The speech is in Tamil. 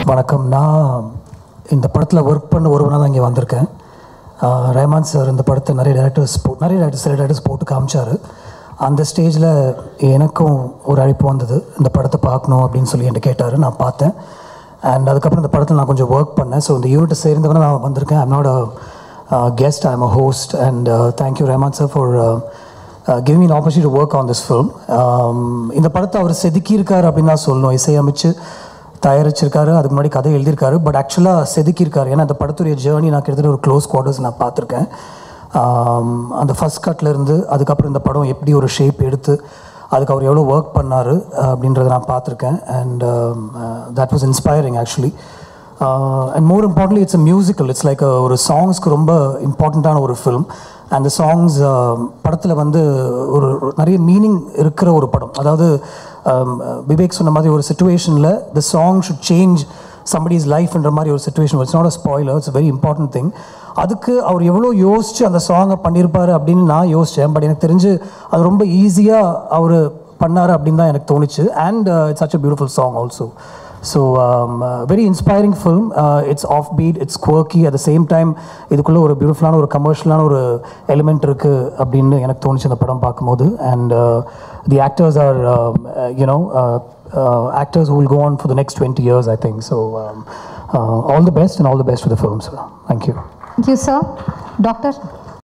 வணக்கம் நான் இந்த படத்தில் ஒர்க் பண்ண ஒருவனாக தான் இங்கே வந்திருக்கேன் ஆஹ் ரஹ்மான் சார் இந்த படத்தை நிறைய டேரக்டர்ஸ் போ நிறைய டேரக்டர்ஸ் சில டேரக்டர்ஸ் போட்டு காமிச்சார் அந்த ஸ்டேஜில் எனக்கும் ஒரு அழைப்பு வந்தது இந்த படத்தை பார்க்கணும் அப்படின்னு சொல்லி என்கிட்ட கேட்டார் நான் பார்த்தேன் அண்ட் அதுக்கப்புறம் இந்த படத்தில் நான் கொஞ்சம் ஒர்க் பண்ணேன் ஸோ இந்த யூனிட்டை சேர்ந்தவன நான் வந்திருக்கேன் I'm not guest I'm a host and thank you Rahman sir for give me opportunity to work on this film இந்த படத்தை அவர் செதுக்கியிருக்காரு அப்படின்னு தான் சொல்லணும் இசையமைச்சு தயாரிச்சிருக்காரு அதுக்கு முன்னாடி கதை எழுதியிருக்காரு பட் ஆக்சுவலாக செதுக்கியிருக்காரு ஏன்னா அந்த படத்துடைய ஜேர்னி நான் கிட்டத்தட்ட ஒரு க்ளோஸ் குவார்ட்டர்ஸ் நான் பார்த்துருக்கேன் ஆம், அந்த ஃபஸ்ட் கட்லேருந்து அதுக்கப்புறம் இந்த படம் எப்படி ஒரு ஷேப் எடுத்து அதுக்கு அவர் எவ்வளோ ஒர்க் பண்ணார் அப்படின்றத நான் பார்த்துருக்கேன் and that was inspiring actually and more importantly it's a musical it's like ஒரு சாங்ஸ்க்கு ரொம்ப இம்பார்ட்டண்ட்டான ஒரு ஃபிலிம் அந்த சாங்ஸ் படத்தில் வந்து ஒரு ஒரு நிறைய மீனிங் இருக்கிற ஒரு படம் அதாவது um, விவேக் சொன்ன மாதிரி ஒரு சுச்சுவேஷனில் the song should change somebody's லைஃப்ன்ற மாதிரி ஒரு situation it's not a spoiler it's very important thing அதுக்கு அவர் எவ்வளோ யோசிச்சு அந்த சாங்கை பண்ணியிருப்பாரு அப்படின்னு நான் யோசித்தேன் பட் எனக்கு தெரிஞ்சு அது ரொம்ப ஈஸியாக அவர் பண்ணார் அப்படின்னு தான் எனக்கு தோணுச்சு and it's such a beautiful song also so very inspiring film it's off beat it's quirky at the same time இதுக்குள்ளே ஒரு பியூட்டிஃபுல்லான ஒரு கமர்ஷியலான ஒரு எலிமெண்ட் இருக்குது அப்படின்னு எனக்கு தோணுச்சு அந்த படம் பார்க்கும்போது and the actors are you know actors who will go on for the next 20 years, I think. So, um, uh, all the best and all the best for the film, sir. Thank you. Thank you, sir. Doctor?